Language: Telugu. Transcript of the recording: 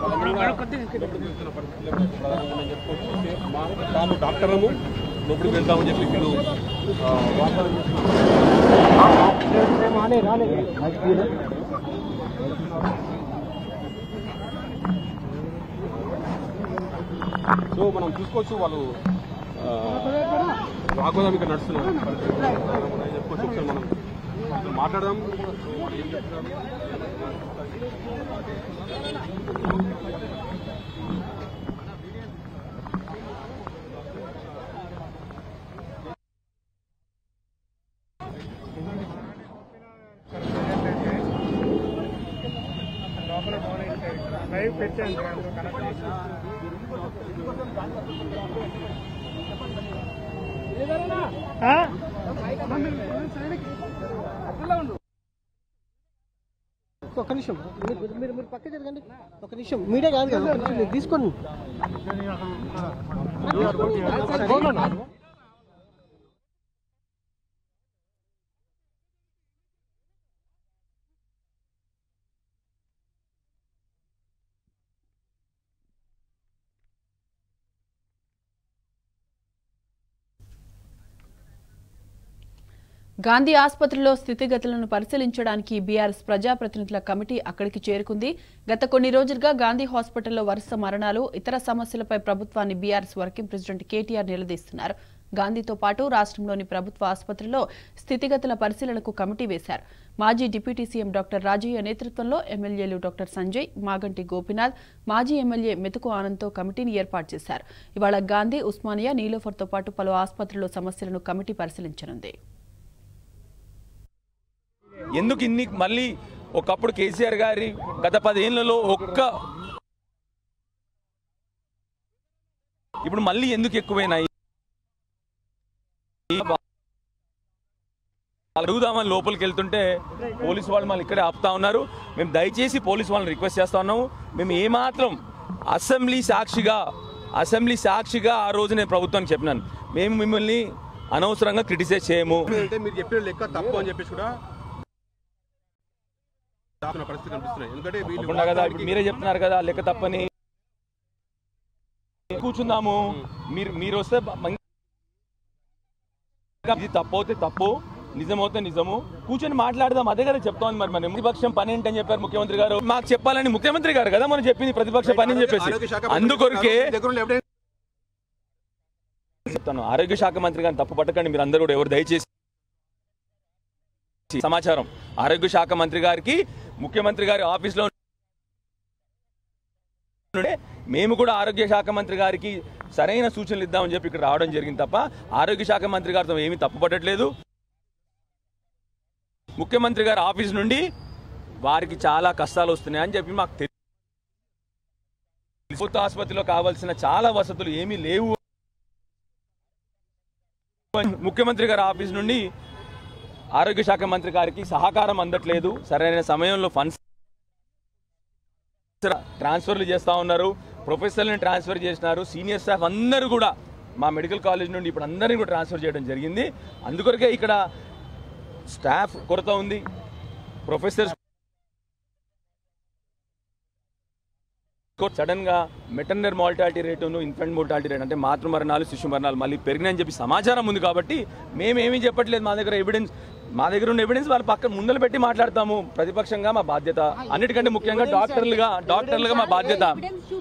తాము డాక్టర్లము లోపలికి వెళ్తామని చెప్పి వీళ్ళు ఆ, వాగ్దానం చేస్తున్నారు. సో మనం చూసుకోవచ్చు వాళ్ళు ఆ, వాగ్వాదం ఇక్కడ నడుస్తున్నారు మనం చెప్పుకోవచ్చు ఒకసారి మనం అసలు మాట్లాడదాం వాళ్ళు ఏం చెప్తున్నారు లైవ్ పెట్టాను కనెక్ట్ చేసి ఆ? ఒక్క నిమిషం మీరు మీరు మీరు పక్క జరగండి ఒక నిమిషం మీడియా కాదు కదా ఒక నిమిషం మీరు తీసుకోండి గాంధీ ఆసుపత్రిలో స్థితిగతులను పరిశీలించడానికి బీఆర్ఎస్ ప్రజాప్రతినిధుల కమిటీ అక్కడికి చేరుకుంది గత కొన్ని రోజులుగా గాంధీ హాస్పిటల్లో వరుస మరణాలు ఇతర సమస్యలపై ప్రభుత్వాన్ని బీఆర్ఎస్ వర్కింగ్ ప్రెసిడెంట్ కేటీఆర్ నిలదీస్తున్నారు గాంధీతో పాటు రాష్ట్రంలోని ప్రభుత్వ ఆసుపత్రుల్లో స్థితిగతుల పరిశీలనకు కమిటీ వేశారు మాజీ డిప్యూటీ సీఎం డాక్టర్ రాజయ్య నేతృత్వంలో ఎమ్మెల్యేలు డాక్టర్ సంజయ్ మాగంటి గోపినాథ్ మాజీ ఎమ్మెల్యే మెతుకు ఆనంద్తో కమిటీని ఏర్పాటు చేశారు ఇవాళ గాంధీ ఉస్మానియా నీలోఫర్తో పాటు పలు ఆసుపత్రుల్లో సమస్యలను కమిటీ పరిశీలించనుంది ఎందుకు ఇన్ని మళ్ళీ ఒకప్పుడు కేసీఆర్ గారి గత పదేళ్లలో ఒక్క ఇప్పుడు మళ్ళీ ఎందుకు ఎక్కువైనాయి అడుగుదామని లోపలికి వెళ్తుంటే పోలీసు వాళ్ళు మళ్ళీ ఇక్కడే ఆపుతా ఉన్నారు మేము దయచేసి పోలీసు వాళ్ళని రిక్వెస్ట్ చేస్తా ఉన్నాము మేము ఏమాత్రం అసెంబ్లీ సాక్షిగా అసెంబ్లీ సాక్షిగా ఆ రోజు నేను ప్రభుత్వానికి చెప్పినాను మేము మిమ్మల్ని అనవసరంగా క్రిటిసైజ్ చేయము అంటే మీరు చెప్పిన లెక్క తప్పు అని చెప్పేసి కూడా దాచిన పరిస్థితి కనిపిస్తున్నాయి ఎందుకంటే వీళ్ళు తప్పకుండా కదా ఇప్పుడు మీరే చెప్తున్నారు కదా లెక్క తప్పని కూర్చుందాము మీరు మీరు వస్తే బ- మం- ఇది తప్పు అవుతే తప్పు నిజమవుతే నిజము కూర్చొని మాట్లాడదాం అదే కదా చెప్తాం మరి మన ప్రతిపక్షం పని ఏంటని చెప్పారు ముఖ్యమంత్రి గారు మాకు చెప్పాలని ముఖ్యమంత్రి గారు కదా మనం చెప్పింది ప్రతిపక్ష పని అని చెప్పేసి ఆరోగ్య శాఖ మంత్రి అందుకొరకే మీ దగ్గర ఉన్న evidence చెప్తాను ఆరోగ్య శాఖ మంత్రి గారిని తప్పు పట్టకండి మీరు అందరూ కూడా ఎవరు దయచేసి సమాచారం ఆరోగ్య శాఖ మంత్రి గారికి ముఖ్యమంత్రి గారి ఆఫీస్లో ఉండే మేము కూడా ఆరోగ్య శాఖ మంత్రి గారికి సరైన సూచనలు ఇద్దామని చెప్పి ఇక్కడ రావడం జరిగింది తప్ప ఆరోగ్య శాఖ మంత్రి గారితో ఏమీ తప్పు పట్టట్లేదు ముఖ్యమంత్రి గారి ఆఫీస్ నుండి వారికి చాలా కష్టాలు వస్తున్నాయి అని చెప్పి మాకు తెలియదు ప్రభుత్వ ఆసుపత్రిలో కావాల్సిన చాలా వసతులు ఏమీ లేవు ముఖ్యమంత్రి గారి ఆఫీస్ నుండి ఆరోగ్య శాఖ మంత్రి గారికి సహకారం అందట్లేదు సరైన సమయంలో ఫండ్స్ ట్రాన్స్ఫర్లు చేస్తా ఉన్నారు ప్రొఫెసర్లను ట్రాన్స్ఫర్ చేసినారు సీనియర్ స్టాఫ్ అందరూ కూడా మా మెడికల్ కాలేజ్ నుండి ఇప్పుడు అందరినీ కూడా ట్రాన్స్ఫర్ చేయడం జరిగింది అందుకొరకే ఇక్కడ స్టాఫ్ కొరత ఉంది ప్రొఫెసర్స్ సడన్ గా మెటర్నర్ మార్టాలిటీ రేటును ఇన్ఫెంట్ మోర్టాలిటీ రేట్ అంటే మాతృ మరణాలు శిశు మరణాలు మళ్ళీ పెరిగినాయని చెప్పి సమాచారం ఉంది కాబట్టి మేమేమీ చెప్పట్లేదు మా దగ్గర ఎవిడెన్స్ మా దగ్గర ఉన్న ఎవిడెన్స్ వాళ్ళ పక్కన ముందర పెట్టి మాట్లాడతాము ప్రతిపక్షంగా మా బాధ్యత అన్నిటికంటే ముఖ్యంగా డాక్టర్లుగా డాక్టర్లుగా మా బాధ్యత